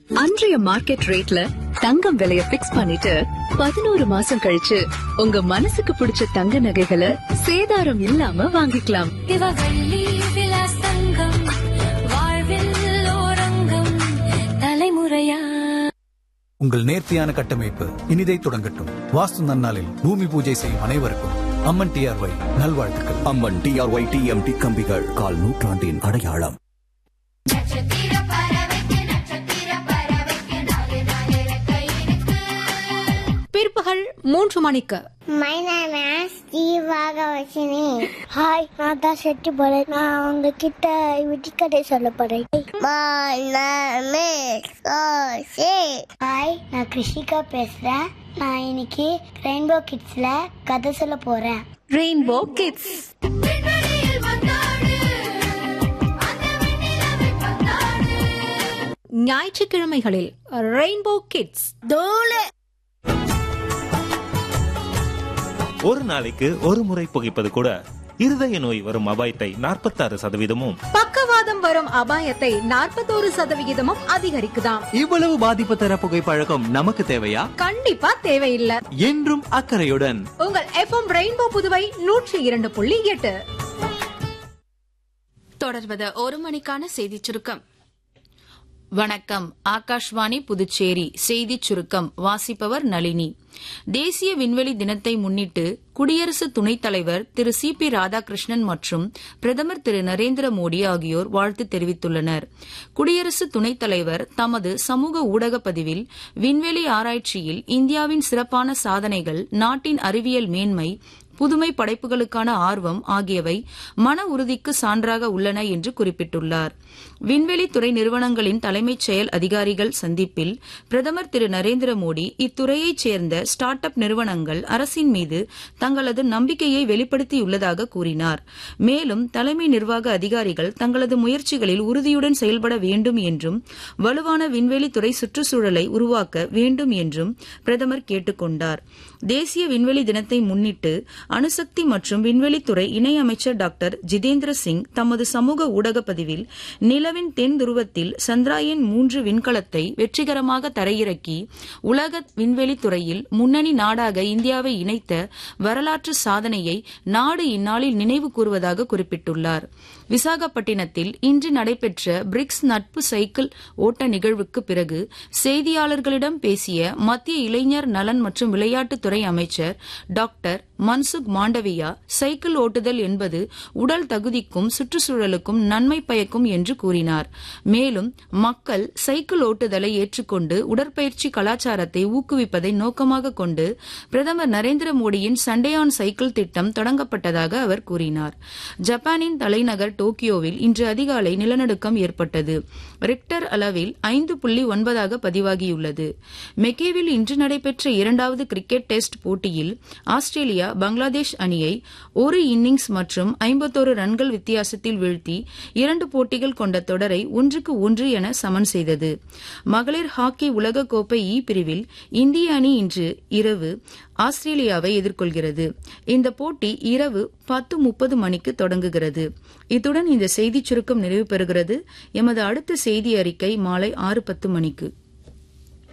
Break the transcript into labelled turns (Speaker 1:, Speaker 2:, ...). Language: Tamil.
Speaker 1: அன்றைய மார்க்கெட் ரேட்ல தங்கம் விலைய பிக்ஸ் பண்ணிட்டு பதினோரு மாசம் கழிச்சு உங்க மனசுக்கு பிடிச்ச தங்க நகைகளை சேதாரம் இல்லாம வாங்கிக்கலாம்
Speaker 2: திவவள்ளி விலாஸ் தங்கம் வாழ்வில் ஓரங்கம் தலைமுறையா
Speaker 3: உங்கள் நேர்த்தியான கட்டமைப்பு இனிதை தொடங்கட்டும் வாஸ்து நன்னாளில் பூமி பூஜை செய்யும் அனைவருக்கும் அம்மன் டிஆர்ஒய் நல்வாழ்த்துக்கள்
Speaker 4: அம்மன் டிஆர்ஒய் டிஎம்டி கம்பிகள் கால் நூற்றாண்டின் அடையாளம்
Speaker 5: பிற்பகல் மூன்று மணிக்கு
Speaker 6: My name is Jeevakavasini hi நான் தான் செட்டு போறேன் நான் உங்ககிட்ட விட்டிக்கதை சொல்ல போறேன் My name is Koshi hi நான் கிருஷிகா பேசுறேன் நான் இன்னைக்கு ரெயின்போ கிட்ஸ்ல கதை சொல்ல போறேன்
Speaker 5: ரெயின்போ கிட்ஸ் ஞாயிற்றுக்கிழமைகளில் ரெயின்போ கிட்ஸ்
Speaker 7: ஒரு நாளைக்கு ஒரு முறை புகைப்பது கூட இருதய நோய் வரும் அபாயத்தை நாற்பத்தாறு சதவீதமும்
Speaker 5: பக்கவாதம் வரும் அபாயத்தை நாற்பத்தோரு சதவிகிதமும் அதிகரிக்குதாம்
Speaker 8: இவ்வளவு பாதிப்பு தர புகைப்பழக்கம் நமக்கு தேவையா
Speaker 5: கண்டிப்பா தேவையில்லை
Speaker 8: என்றும் அக்கறையுடன்
Speaker 5: உங்கள் எஃப்எம் ரெயின்போ புதுவை நூற்றி இரண்டு புள்ளி எட்டு
Speaker 9: தொடர்வது ஒரு மணிக்கான செய்திச் சுருக்கம் வணக்கம் ஆகாஷ்வாணி புதுச்சேரி செய்திச் சுருக்கம் வாசிப்பவர் நளினி தேசிய விண்வெளி தினத்தை முன்னிட்டு குடியரசு துணைத் தலைவர் திரு சி பி ராதாகிருஷ்ணன் மற்றும் பிரதமர் திரு நரேந்திர மோடி ஆகியோர் வாழ்த்து தெரிவித்துள்ளனர் குடியரசு துணைத் தலைவர் தமது சமூக ஊடக பதிவில் விண்வெளி ஆராய்ச்சியில் இந்தியாவின் சிறப்பான சாதனைகள் நாட்டின் அறிவியல் மேன்மை புதுமை படைப்புகளுக்கான ஆர்வம் ஆகியவை மன உறுதிக்கு சான்றாக உள்ளன என்று குறிப்பிட்டுள்ளார் விண்வெளி துறை நிறுவனங்களின் தலைமைச் செயல் அதிகாரிகள் சந்திப்பில் பிரதமர் திரு நரேந்திர மோடி இத்துறையைச் சேர்ந்த ஸ்டார்ட் அப் நிறுவனங்கள் அரசின் மீது தங்களது நம்பிக்கையை வெளிப்படுத்தியுள்ளதாக கூறினார் மேலும் தலைமை நிர்வாக அதிகாரிகள் தங்களது முயற்சிகளில் உறுதியுடன் செயல்பட வேண்டும் என்றும் வலுவான விண்வெளி துறை சுற்றுச்சூழலை உருவாக்க வேண்டும் என்றும் பிரதமர் கேட்டுக் கொண்டார் தேசிய விண்வெளி தினத்தை முன்னிட்டு அணுசக்தி மற்றும் விண்வெளித்துறை இணையமைச்சர் டாக்டர் ஜிதேந்திர சிங் தமது சமூக ஊடக பதிவில் நிலவின் தென் துருவத்தில் சந்திராயன் மூன்று விண்கலத்தை வெற்றிகரமாக தரையிறக்கி உலக விண்வெளித் துறையில் முன்னணி நாடாக இந்தியாவை இணைத்த வரலாற்று சாதனையை நாடு இந்நாளில் நினைவு கூறுவதாக குறிப்பிட்டுள்ளார் விசாகப்பட்டினத்தில் இன்று நடைபெற்ற பிரிக்ஸ் நட்பு சைக்கிள் ஓட்ட நிகழ்வுக்கு பிறகு செய்தியாளர்களிடம் பேசிய மத்திய இளைஞர் நலன் மற்றும் விளையாட்டுத்துறை அமைச்சர் டாக்டர் மன்சுக் மாண்டவியா சைக்கிள் ஓட்டுதல் என்பது உடல் தகுதிக்கும் சுற்றுச்சூழலுக்கும் நன்மை பயக்கும் என்று கூறினார் மேலும் மக்கள் சைக்கிள் ஓட்டுதலை ஏற்றுக்கொண்டு உடற்பயிற்சி கலாச்சாரத்தை ஊக்குவிப்பதை நோக்கமாக கொண்டு பிரதமர் நரேந்திர மோடியின் சண்டே ஆன் சைக்கிள் திட்டம் தொடங்கப்பட்டதாக அவர் கூறினார் ஜப்பானின் தலைநகர் டோக்கியோவில் இன்று அதிகாலை நிலநடுக்கம் ஏற்பட்டது ரிக்டர் அளவில் ஐந்து புள்ளி ஒன்பதாக பதிவாகியுள்ளது மெக்கேவில் இன்று நடைபெற்ற இரண்டாவது கிரிக்கெட் டெஸ்ட் போட்டியில் ஆஸ்திரேலியா பங்களாதேஷ் அணியை ஒரு இன்னிங்ஸ் மற்றும் ஐம்பத்தோரு ரன்கள் வித்தியாசத்தில் வீழ்த்தி இரண்டு போட்டிகள் கொண்ட தொடரை ஒன்றுக்கு ஒன்று என சமன் செய்தது மகளிர் ஹாக்கி உலகக்கோப்பை இ பிரிவில் இந்திய அணி இன்று இரவு ஆஸ்திரேலியாவை எதிர்கொள்கிறது இந்த போட்டி இரவு பத்து முப்பது மணிக்கு தொடங்குகிறது இத்துடன் இந்த செய்திச் சுருக்கம் நிறைவு பெறுகிறது எமது அடுத்த செய்தி அறிக்கை மாலை ஆறு பத்து மணிக்கு